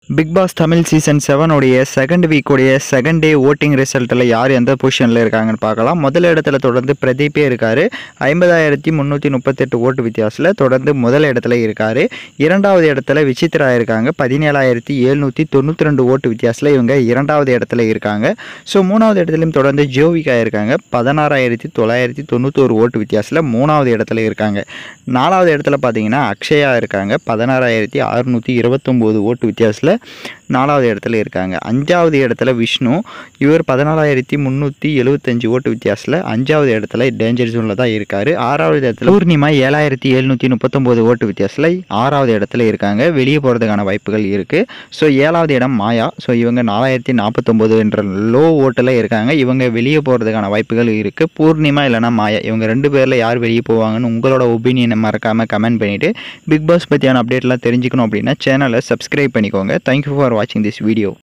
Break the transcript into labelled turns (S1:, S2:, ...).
S1: big boss Tamil season செவனுடைய second வீக்குடைய second day voting ரிசல்ட்டில் யார் எந்த பொசிஷனில் இருக்காங்கன்னு பார்க்கலாம் முதல் இடத்துல தொடர்ந்து பிரதீப்பே இருக்கார் ஐம்பதாயிரத்தி முந்நூற்றி முப்பத்தெட்டு ஓட்டு வித்தியாசத்தில் தொடர்ந்து முதல் இடத்துல இருக்கார் இரண்டாவது இடத்துல விசித்ரா இருக்காங்க பதினேழாயிரத்தி எழுநூற்றி தொண்ணூற்றி ரெண்டு ஓட்டு வித்தியாசத்தில் இவங்க இரண்டாவது இடத்துல இருக்காங்க ஸோ மூணாவது இடத்துலையும் தொடர்ந்து ஜோவிகா இருக்காங்க பதினாறாயிரத்தி தொள்ளாயிரத்தி தொண்ணூத்தோரு ஓட்டு வித்தியாசத்தில் மூணாவது இடத்துல இருக்காங்க நாலாவது இடத்துல பார்த்தீங்கன்னா அக்ஷயா இருக்காங்க பதினாறாயிரத்தி அறுநூற்றி இருபத்தொம்போது ஓட்டு வித்தியாசத்தில் நாலாவது இடத்துல இருக்காங்க அஞ்சாவது இடத்துல விஷ்ணு இவர் பதினாலாயிரத்தி முந்நூற்றி எழுபத்தஞ்சு ஓட்டு வித்தியாசத்தில் அஞ்சாவது இடத்துல டேஞ்சர் ஜோனில் தான் இருக்கார் ஆறாவது இடத்துல பூர்ணிமா ஏழாயிரத்தி எழுநூற்றி முப்பத்தொம்போது ஓட்டு வித்தியாசத்தில் ஆறாவது இடத்துல இருக்காங்க வெளியே போகிறதுக்கான வாய்ப்புகள் இருக்குது ஸோ ஏழாவது இடம் மாயா ஸோ இவங்க நாலாயிரத்தி நாற்பத்தொம்போது என்ற லோ ஓட்டில் இருக்காங்க இவங்க வெளியே போகிறதுக்கான வாய்ப்புகள் இருக்குது பூர்ணிமா இல்லைனா மாயா இவங்க ரெண்டு பேரில் யார் வெளியே போவாங்கன்னு உங்களோட ஒப்பீனியனை மறக்காமல் கமெண்ட் பண்ணிவிட்டு பிக் பாஸ் பற்றியான அப்டேட்லாம் தெரிஞ்சுக்கணும் அப்படின்னா சேனலை சப்ஸ்கிரைப் பண்ணிக்கோங்க தேங்க்யூ ஃபார் வாட்சிங் திஸ் வீடியோ